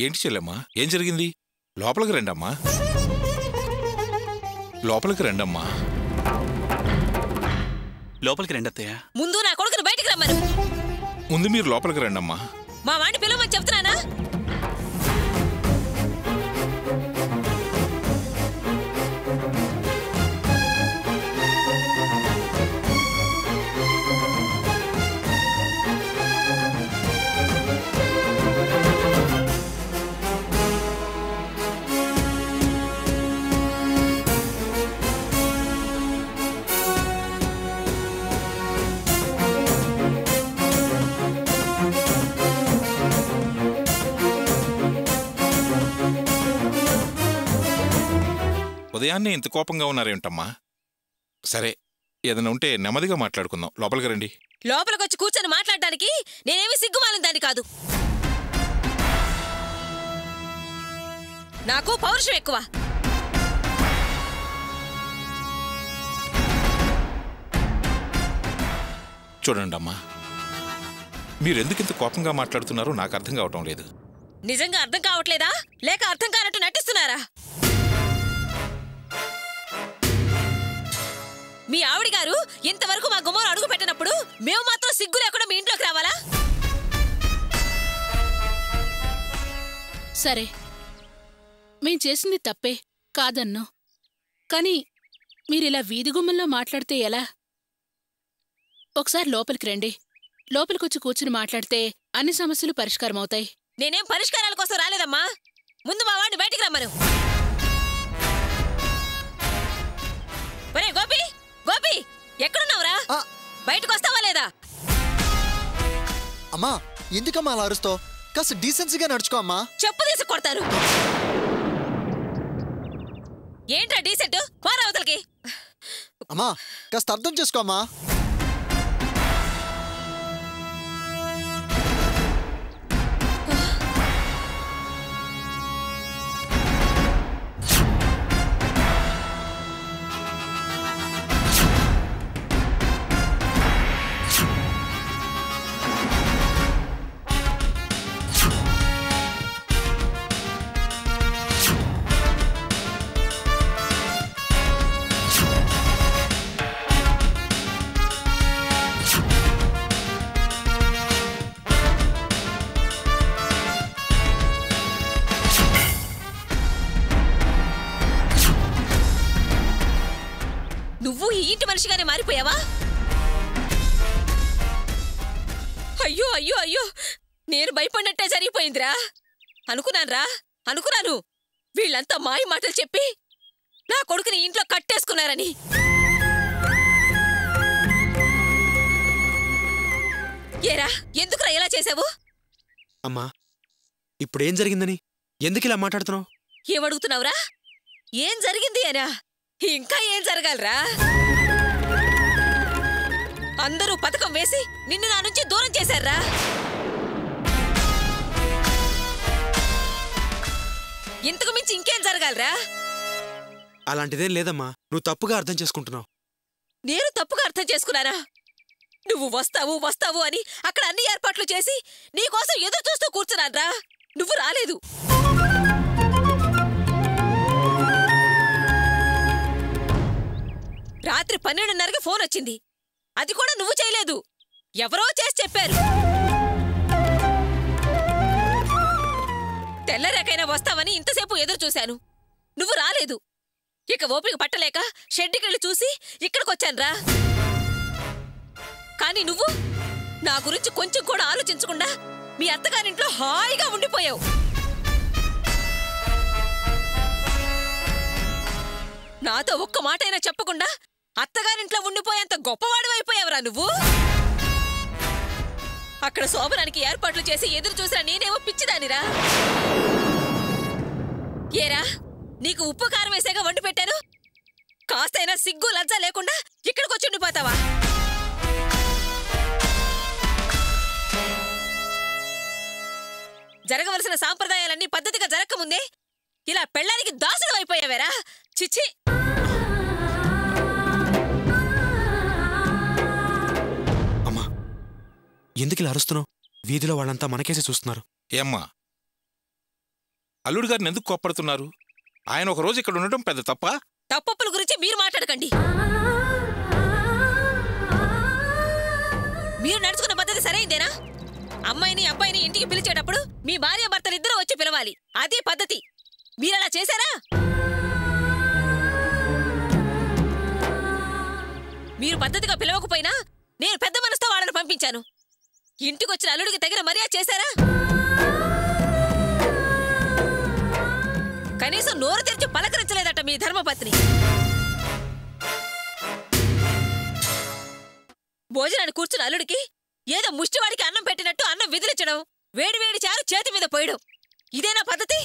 ఏంటి చెల్లెమ్మా ఏం జరిగింది లోపలికి రండమ్మా లోపలికి రండమ్మా లోపలికి రండి అత్తయ్య ముందు నా కొడుకుని బయటికి రమ్మను ముందు మీరు లోపలికి రండమ్మా మా వాడిని పిలవమని చెప్తున్నానా ఉదయాన్నే ఇంత కోపంగా ఉన్నారేంటమ్మా సరే ఏదైనా ఉంటే నెమ్మదిగా మాట్లాడుకుందాం లోపలికి రండి లోపలికొచ్చి కూర్చొని మాట్లాడడానికి నేనేమి సిగ్గుమాలిన దాన్ని కాదు నాకు పౌరుషం ఎక్కువ చూడండి అమ్మా మీరెందుకు ఇంత కోపంగా మాట్లాడుతున్నారో నాకు అర్థం కావటం లేదు నిజంగా అర్థం కావట్లేదా లేక అర్థం కానట్టు నటిస్తున్నారా మీ ఆవిడ గారు ఇంతవరకు మా గుమ్మం అడుగు పెట్టినప్పుడు మేము మాత్రం సిగ్గు లేకుండా మీ ఇంట్లోకి రావాలా సరే మేం చేసింది తప్పే కాదన్నో కానీ మీరిలా వీధి గుమ్మంలో మాట్లాడితే ఎలా ఒకసారి లోపలికి రండి లోపలికొచ్చి కూర్చుని మాట్లాడితే అన్ని సమస్యలు పరిష్కారం అవుతాయి నేనేం పరిష్కారాల కోసం రాలేదమ్మా ముందు మా వాడిని బయటికి రమ్మను ఒరే గోపి గోపి ఎక్కడున్నావురా ఆ. బయటకు వస్తావా లేదా అమ్మా ఎందుకమ్మా అలా అరుస్తావు కాస్త డీసెన్సీగా నడుచుకో అమ్మా చెప్పు తీసి కొడతాను ఏంట్రా డీసెంట్ పోరా అవతలకి అమ్మా కాస్త అర్థం చేసుకో అమ్మా నువ్వు ఈ ఇంటి మనిషిగానే మారిపోయావా అయ్యో అయ్యో అయ్యో నేను భయపడినట్టే జరిగిపోయిందిరా అనుకున్నానురా అనుకున్నాను వీళ్ళంతా మాయ మాటలు చెప్పి నా కొడుకుని ఇంట్లో కట్టేసుకున్నారని ఏరా ఎందుకురా ఇలా చేసావు అమ్మా ఇప్పుడేం జరిగిందని ఎందుకు ఇలా మాట్లాడుతున్నావు ఏమడుగుతున్నావురా ఏం జరిగింది అనా ఇంకా ఏం జరగాలరా అందరూ పథకం వేసి నిన్ను నా నుంచి దూరం చేశారా ఇంతకు మించి ఇంకేం జరగాలరా అలాంటిదేం లేదమ్మా నువ్వు తప్పుగా అర్థం చేసుకుంటున్నావు నేను తప్పుగా అర్థం చేసుకున్నానా నువ్వు వస్తావు వస్తావు అని అక్కడ అన్ని ఏర్పాట్లు చేసి నీకోసం ఎదురు చూస్తూ కూర్చున్నాన్రా నువ్వు రాలేదు రాత్రి పన్నెండున్నరకి ఫోన్ వచ్చింది అది కూడా నువ్వు చేయలేదు ఎవరో చేసి చెప్పారు తెల్లరేకైనా వస్తావని ఇంతసేపు ఎదురు చూశాను నువ్వు రాలేదు ఇక ఓపిక పట్టలేక షెడ్డుకెళ్ళి చూసి ఇక్కడికొచ్చానురా కానీ నువ్వు నా గురించి కొంచెం కూడా ఆలోచించకుండా మీ అత్తగారింట్లో హాయిగా ఉండిపోయావు నాతో ఒక్క మాటైనా చెప్పకుండా అత్తగారింట్లో ఉండిపోయేంత గొప్పవాడు అయిపోయావురా నువ్వు అక్కడ శోభనానికి ఏర్పాట్లు చేసి ఎదురు చూసిన నేనేమో పిచ్చిదానిరా ఏరా నీకు ఉప్పు కారం వేసాగా వండి పెట్టాను కాస్తైనా సిగ్గు లజ్జ లేకుండా ఇక్కడికి వచ్చి ఉండిపోతావా జరగవలసిన సాంప్రదాయాలన్నీ పద్ధతిగా జరగకముందే ఇలా పెళ్ళానికి దాసుడు అయిపోయావేరా చిచ్చి అమ్మా ఎందుకు ఇలా అరుస్తున్నావు వీధిలో వాళ్ళంతా మనకేసి చూస్తున్నారు ఏమ్మా అల్లుడు గారిని ఎందుకు కోప్పడుతున్నారు ఆయన ఒక రోజు ఇక్కడ ఉండటం పెద్ద తప్ప తప్పప్పుల గురించి మీరు మాట్లాడకండి మీరు నడుచుకున్న పద్ధతి సరైందేనా అమ్మాయిని అబ్బాయిని ఇంటికి పిలిచేటప్పుడు మీ భార్య భర్తలు ఇద్దరు వచ్చి పిలవాలి అదే పద్ధతి మీరలా చేశారా మీరు పద్ధతిగా పిలవకపోయినా నేను పెద్ద మనసుతో వాళ్ళని పంపించాను ఇంటికొచ్చిన అల్లుడికి తగిన మర్యాద చేశారా కనీసం నోరు తెరిచి పలకరించలేదట మీ ధర్మపత్ని భోజనాన్ని కూర్చున్న అల్లుడికి ఏదో ముష్టివాడికి అన్నం పెట్టినట్టు అన్నం విదిలించడం వేడి వేడి చారు చేతి మీద పోయడం ఇదేనా పద్ధతి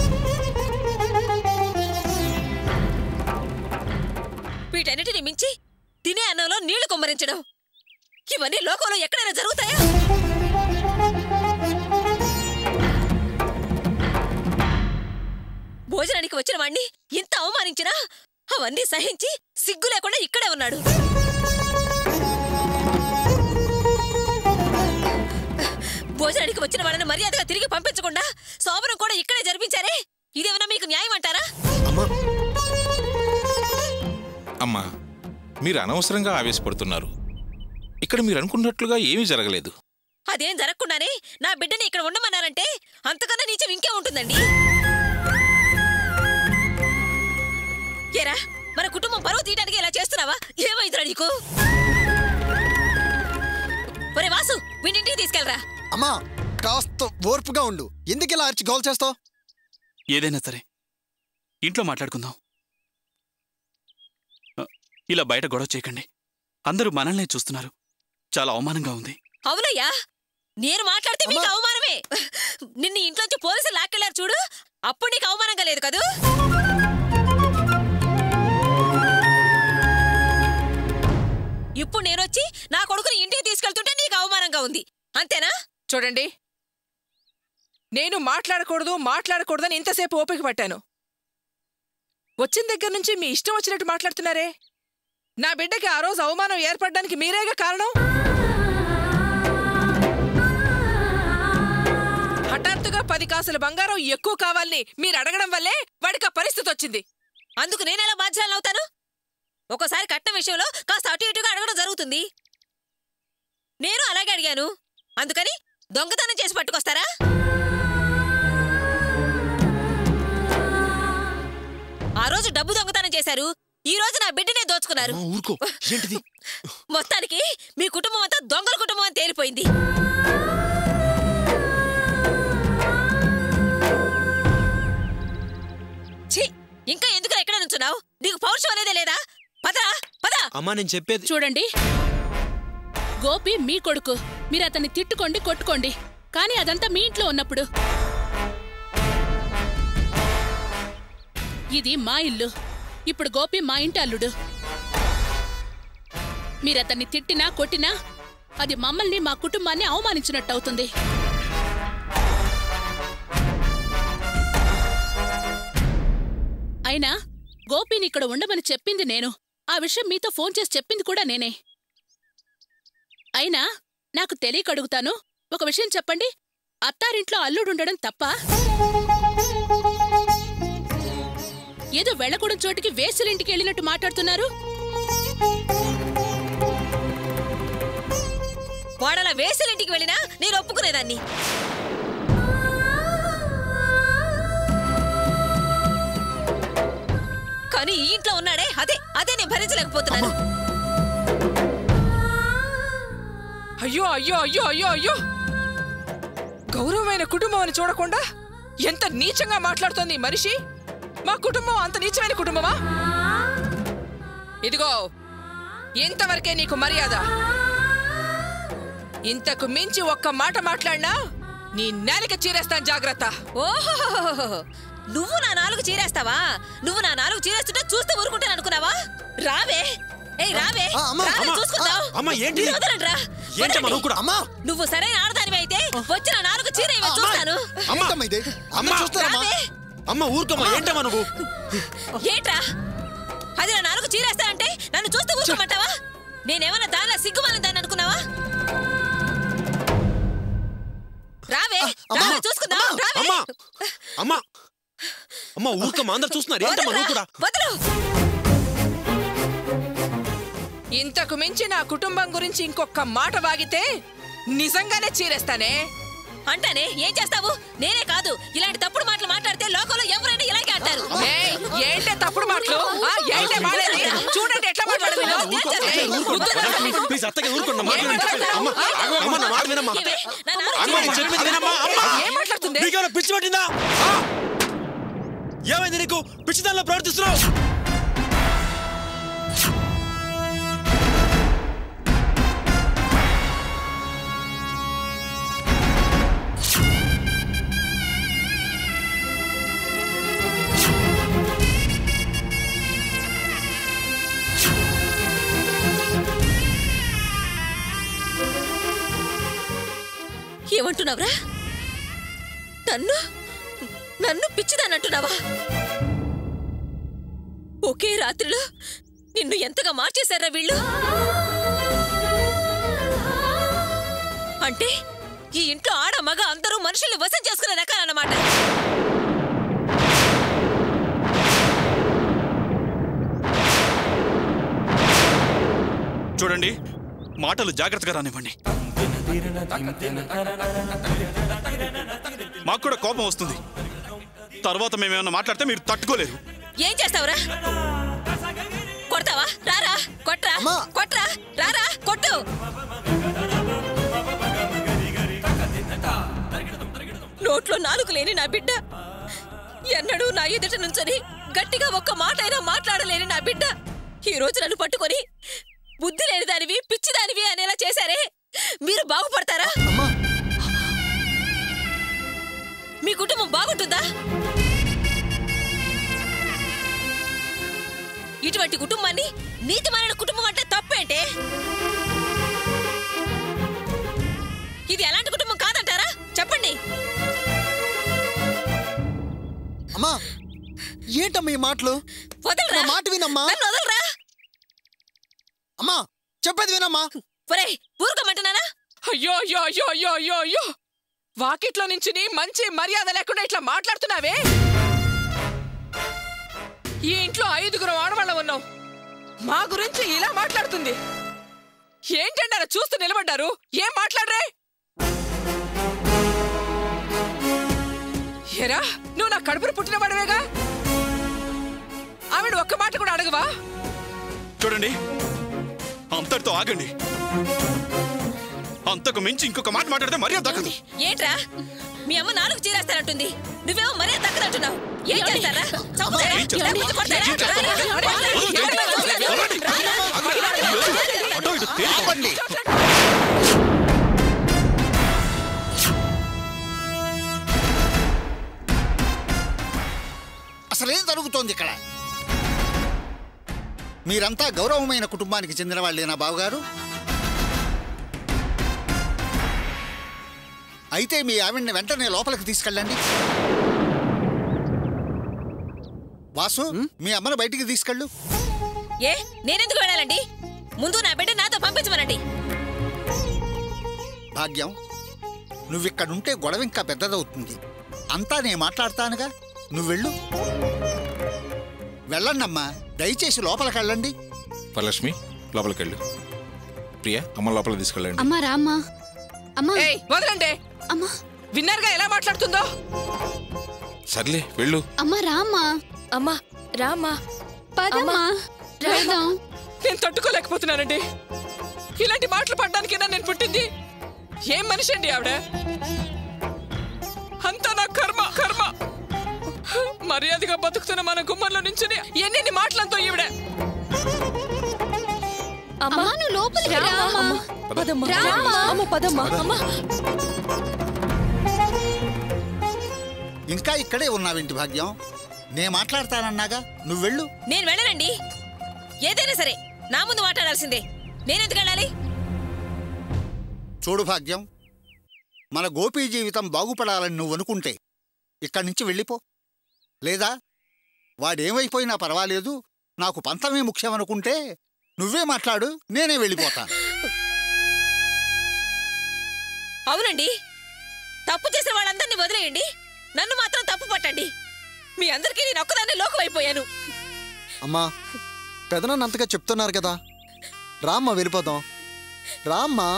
వీటన్నిటిని మించి తినే అన్నంలో నీళ్లు కుమ్మరించడం ఇవన్నీ లోకంలో ఎక్కడైనా జరుగుతాయా భోజనానికి వచ్చిన వాణ్ణి ఇంత అవమానించినా అవన్నీ సహించి సిగ్గు లేకుండా ఇక్కడే ఉన్నాడు భోజనానికి వచ్చిన వాళ్ళని మర్యాదగా తిరిగి పంపించకుండా సోమరం కూడా ఇక్కడే జరిపించారే ఇదేమన్నా మీకు న్యాయం అంటారా అమ్మా అమ్మా మీరు అనవసరంగా ఆవేశపడుతున్నారు ఇక్కడ మీరు అనుకున్నట్లుగా ఏమీ జరగలేదు అదేం జరగకుండానే నా బిడ్డని ఇక్కడ ఉండమన్నారంటే అంతకన్నా నీచం ఇంకే ఉంటుందండి ఏరా మన కుటుంబం పరువు తీయడానికి ఇలా చేస్తున్నావా ఏమైందిరా నీకు ఒరే వాసు వీడింటికి తీసుకెళ్ళరా అమ్మా కాస్త ఓర్పుగా ఉండు ఎందుకు ఇలా అరిచి గోల్ చేస్తావు ఏదైనా సరే ఇంట్లో మాట్లాడుకుందాం అ, ఇలా బయట గొడవ చేయకండి అందరూ మనల్నే చూస్తున్నారు చాలా అవమానంగా ఉంది అవునయ్యా నేను మాట్లాడితే మీకు అమ్మా! అవమానమే నిన్ను ఇంట్లోంచి పోలీసులు లాక్కెళ్లారు చూడు అప్పుడు నీకు అవమానంగా లేదు కదూ ఇప్పుడు నేనొచ్చి నా కొడుకుని ఇంటికి తీసుకెళ్తుంటే నీకు అవమానంగా ఉంది అంతేనా చూడండి నేను మాట్లాడకూడదు మాట్లాడకూడదని ఇంతసేపు ఓపిక పట్టాను వచ్చిన దగ్గర నుంచి మీ ఇష్టం వచ్చినట్టు మాట్లాడుతున్నారే నా బిడ్డకి ఆ రోజు అవమానం ఏర్పడడానికి మీరేగా కారణం హఠాత్తుగా పది కాసుల బంగారం ఎక్కువ కావాలని మీరు అడగడం వల్లే వాడికి ఆ పరిస్థితి వచ్చింది అందుకు నేనెలా బాధ్యతలు అవుతాను ఒకసారి కట్నం విషయంలో కాస్త అటు ఇటుగా అడగడం జరుగుతుంది నేను అలాగే అడిగాను అందుకని దొంగతనం చేసి పట్టుకొస్తారా ఆ రోజు డబ్బు దొంగతనం చేశారు ఈ రోజు నా బిడ్డనే దోచుకున్నారు అమ్మా, ఊరుకో ఏంటిది మొత్తానికి మీ కుటుంబం అంతా దొంగల కుటుంబం అని తేలిపోయింది ఛీ ఇంకా ఎందుకు ఎక్కడ నుంచున్నావు నీకు పౌరుషం అనేదే లేదా పదరా పద అమ్మా నేను చెప్పేది చూడండి గోపి మీ కొడుకు మీరు అతన్ని తిట్టుకోండి కొట్టుకోండి కానీ అదంతా మీ ఇంట్లో ఉన్నప్పుడు ఇది మా ఇల్లు ఇప్పుడు గోపి మా ఇంటి అల్లుడు మీరతన్ని తిట్టినా కొట్టినా అది మమ్మల్ని మా కుటుంబాన్ని అవమానించినట్టు అవుతుంది అయినా గోపిని ఇక్కడ ఉండమని చెప్పింది నేను ఆ విషయం మీతో ఫోన్ చేసి చెప్పింది కూడా నేనే అయినా నాకు తెలియకడుగుతాను ఒక విషయం చెప్పండి అత్తారింట్లో అల్లుడుండడం తప్ప ఏదో వెళ్ళకూడని చోటికి వేసులింటికి వెళ్ళినట్టు మాట్లాడుతున్నారు వాడలా వేసలింటికి వెళ్ళినా నేను ఒప్పుకునేదాన్ని కానీ ఈ ఇంట్లో ఉన్నాడే అదే అదే నేను భరించలేకపోతున్నాను అయ్యో అయ్యో అయ్యో అయ్యో అయ్యో గౌరవమైన కుటుంబం అని చూడకుండా ఎంత నీచంగా మాట్లాడుతోంది ఈ మనిషి మా కుటుంబం అంత నీచమైన కుటుంబమా ఇదిగో ఇంతవరకే నీకు మర్యాద ఇంతకు మించి ఒక్క మాట మాట్లాడినా నీ నేలకి చీరేస్తాను జాగ్రత్త ఓహో నువ్వు నా నాలుగు చీరేస్తావా నువ్వు నా నాలుగు చీరేస్తుంటే చూస్తే ఊరుకుంటాను అనుకున్నావా రావే ఏయ్ రావే ఆ, అమ్మా, రావే అమ్మా, చూసుకుందాం అమ్మా, ఏంటి? మీరు వదలండిరా. ఏంటమ్మా వదలండి. నువ్వు కూడా అమ్మా నువ్వు సరైన ఆడదానివి అయితే వచ్చిన నాలుగు చీర ఇవ్వ చూస్తాను ఏంటమ్మా ఇది అమ్మ అమ్మా. చూస్తారమ్మా రావే అమ్మ ఊరుకోమ్మా ఏంటమ్మా నువ్వు ఏంట్రా అది నా నాలుగు చీరేస్తానంటే నన్ను చూస్తే ఊరుకోమంటావా నేనేమన్నా దానిలో సిగ్గుమాలిన దాన్ని అనుకున్నావా రావే అమ్మా, రావే చూసుకుందాం రావే అమ్మా అమ్మా అమ్మ ఊరుకమ్మా అందరు చూస్తున్నారు ఏంటమ్మా నువ్వు కూడా వదలు ఇంతకు మించి నా కుటుంబం గురించి ఇంకొక మాట వాగితే నిజంగానే చీరేస్తానే అంటానే ఏం చేస్తావు నేనే కాదు ఇలాంటి తప్పుడు మాటలు మాట్లాడితే లోకంలో ఎవరైనా ఇలాగే అంటారు ఏయ్, ఏంటే తప్పుడు మాటలు ఆ, ఏంటే మాడేది చూడండి ఎట్లా మాట్లాడుతుందో ఏయ్, గుర్తుందా మీకు? ప్లీజ్ అత్తగా ఊరుకోండి మాట ఏం వినండి. మాట్లాడుతున్నావు? అమ్మ ఆ? అమ్మ నా మాట వినమ్మా ఇవే, నా నాన్న అమ్మ నేను చెప్పేది వినమ్మా అమ్మ ఏం మాట్లాడుతుంది నీకేమైనా పిచ్చి పట్టిందా ఆ? ఏమైంది నీకు పిచ్చిదానిలో ప్రవర్తిస్తున్నావు ఏమంటున్నావురా నన్ను నన్ను పిచ్చిదానంటున్నావా ఒకే రాత్రిలో నిన్ను ఎంతగా మార్చేశారా వీళ్ళు అంటే ఈ ఇంట్లో ఆడ మగ అందరూ మనుషుల్ని వశం చేసుకునే రకాలన్నమాట చూడండి మాటలు జాగ్రత్తగా రానివ్వండి మాకు కూడా కోపం వస్తుంది తర్వాత మేమేమన్నా మాట్లాడితే మీరు తట్టుకోలేరు ఏం చేస్తావురా కొడతావా రారా కొట్రా అమ్మా! కొట్రా రారా కొట్టు నోట్లో నాలుగు లేని నా బిడ్డ ఎన్నడూ నా ఎదుట నుంచొని గట్టిగా ఒక్క మాట అయినా మాట్లాడలేని నా బిడ్డ ఈ రోజు నన్ను పట్టుకొని బుద్ధి లేని దానివి పిచ్చి దానివి అనేలా చేశారే మీరు బాగుపడతారా అమ్మా మీ కుటుంబం బాగుంటుందా ఇటువంటి కుటుంబాన్ని నీతిమైన కుటుంబం అంటే తప్పేంటే ఇది ఎలాంటి కుటుంబం కాదంటారా చెప్పండి అమ్మా ఏంటమ్మా ఈ మాటలు వదలరా నా మాట వినమ్మా నన్ను వదలరా అమ్మా చెప్పేది వినమ్మా ఒరేయ్ ఊరుకోమంటున్నానా అయ్యో అయ్యో అయ్యో అయ్యో అయ్యో అయ్యో వాకిట్లో నుంచి మంచి మర్యాద లేకుండా ఇట్లా మాట్లాడుతున్నావే ఈ ఇంట్లో ఐదుగురు ఆడవాళ్ళం ఉన్నాం మా గురించి ఇలా మాట్లాడుతుంది ఏంటండి అలా చూస్తూ నిలబడ్డారు ఏం మాట్లాడరే ఎరా నువ్వు నా కడుపును పుట్టిన పడవేగా ఆవిడ ఒక్క మాట కూడా అడగవా చూడండి అంతటితో ఆగండి అంతకు మించి ఇంకొక మాట మాట్లాడితే మర్యాద దక్కదు ఏంట్రా మీ అమ్మ నాలుగు చీరేస్తానంటుంది నువ్వేమో మరీ తక్కదంటున్నావు ఏం చేస్తారా చంపుతారా? ఏం చేస్తారా? లేకపోతే కొడతారా? ఏం చేస్తారా? రారా? వదలండి. అటో ఇటు తేలిపోండి. అసలేం జరుగుతోంది ఇక్కడ మీరంతా గౌరవమైన కుటుంబానికి చెందిన వాళ్ళేనా బావగారు అయితే మీ ఆవిడ్ని వెంటనే లోపలికి తీసుకెళ్ళండి వాసు మీ అమ్మను బయటికి తీసుకెళ్ళు ఏ నేనెందుకు వెళ్ళాలండి ముందు నా బిడ్డ నాతో పంపించమనండి భాగ్యం నువ్విక్కడుంటే గొడవ ఇంకా పెద్దదవుతుంది అంతా నేను మాట్లాడతానుగా నువ్వు వెళ్ళు వెళ్ళండమ్మా దయచేసి లోపలికి వెళ్ళండి వరలక్ష్మి లోపలికి వెళ్ళు ప్రియా అమ్మ లోపలికి తీసుకెళ్ళండి అమ్మా రామ్మా అమ్మా ఏయ్ వదలండి అమ్మా విన్నారుగా ఎలా మాట్లాడుతుందో సర్లే వెళ్ళు అమ్మా రామ్మా అమ్మా రామ్మా పదమ్మా వెళ్దాం నేను తట్టుకోలేకపోతున్నానండి ఇలాంటి మాటలు పడ్డానికేనా నేను పుట్టింది ఏం మనిషి అండి ఆవిడ అంతా నా కర్మ కర్మ మర్యాదగా బతుకుతున్న మన గుమ్మంలో నుంచుని ఎన్ని మాటలంతో ఈవిడ అమ్మా నువ్వు లోపలికి రామ్మా పదమ్మా రామ్మా. అమ్మ పదమ్మా అమ్మా ఇంకా ఇక్కడే ఉన్నావేంటి భాగ్యం నేను మాట్లాడతానన్నాగా నువ్వు వెళ్ళు నేను వెళ్ళనండి ఏదైనా సరే నా ముందు మాట్లాడాల్సిందే నేనెందుకు వెళ్ళాలి చూడు భాగ్యం మన గోపి జీవితం బాగుపడాలని నువ్వు అనుకుంటే ఇక్కడి నుంచి వెళ్ళిపో లేదా వాడేమైపోయినా పర్వాలేదు నాకు పంతమే ముఖ్యమనుకుంటే నువ్వే మాట్లాడు నేనే వెళ్ళిపోతాను అవునండి తప్పు చేసిన వాళ్ళందరినీ వదిలేయండి నన్ను మాత్రం తప్పు పట్టండి మీ అందరికీ నేను ఒక్కదాన్నే లోకం అయిపోయాను అమ్మా పెదనాన్న అంతగా చెప్తున్నారు కదా రామ్మా వెళ్ళిపోదాం రామ్మా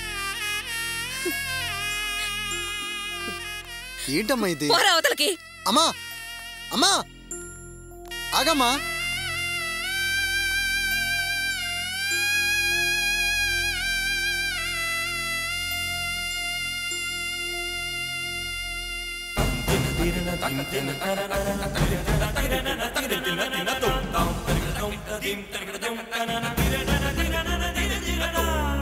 ఏంటమ్మా ఇది పోరా అవతలకి అమ్మా అమ్మా ఆగమ్మా దిం